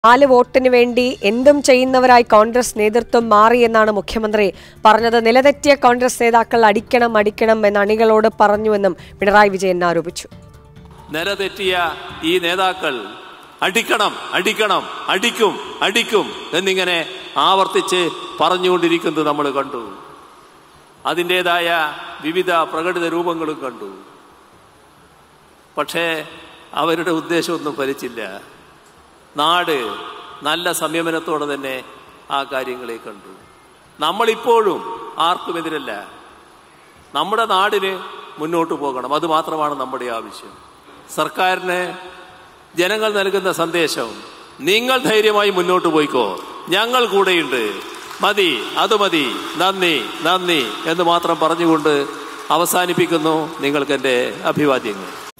നാല് വോട്ടിന് വേണ്ടി എന്തും ചെയ്യുന്നവരായി കോൺഗ്രസ് നേതൃത്വം മാറിയെന്നാണ് മുഖ്യമന്ത്രി പറഞ്ഞത് നിലതെറ്റിയ കോൺഗ്രസ് നേതാക്കൾ അടിക്കണം അടിക്കണം എന്ന് അണികളോട് പറഞ്ഞുവെന്നും പിണറായി വിജയൻ ആരോപിച്ചു നിലതെറ്റിയ ഈ നേതാക്കൾ അടിക്കണം അടിക്കണം അടിക്കും അടിക്കും എന്നിങ്ങനെ ആവർത്തിച്ച് പറഞ്ഞുകൊണ്ടിരിക്കുന്നത് നമ്മൾ കണ്ടു അതിൻ്റെതായ വിവിധ പ്രകടിത രൂപങ്ങളും കണ്ടു പക്ഷേ അവരുടെ ഉദ്ദേശമൊന്നും ഫലിച്ചില്ല നാട് നല്ല സംയമനത്തോടെ തന്നെ ആ കാര്യങ്ങളെ കണ്ടു നമ്മളിപ്പോഴും ആർക്കും എതിരല്ല നമ്മുടെ നാടിന് മുന്നോട്ട് പോകണം അത് മാത്രമാണ് നമ്മുടെ ആവശ്യം സർക്കാരിന് ജനങ്ങൾ നൽകുന്ന സന്ദേശം നിങ്ങൾ ധൈര്യമായി മുന്നോട്ട് പോയിക്കോ ഞങ്ങൾ കൂടെയുണ്ട് മതി അത് മതി നന്ദി നന്ദി എന്ന് മാത്രം പറഞ്ഞുകൊണ്ട് അവസാനിപ്പിക്കുന്നു നിങ്ങൾക്ക് എൻ്റെ അഭിവാദ്യങ്ങൾ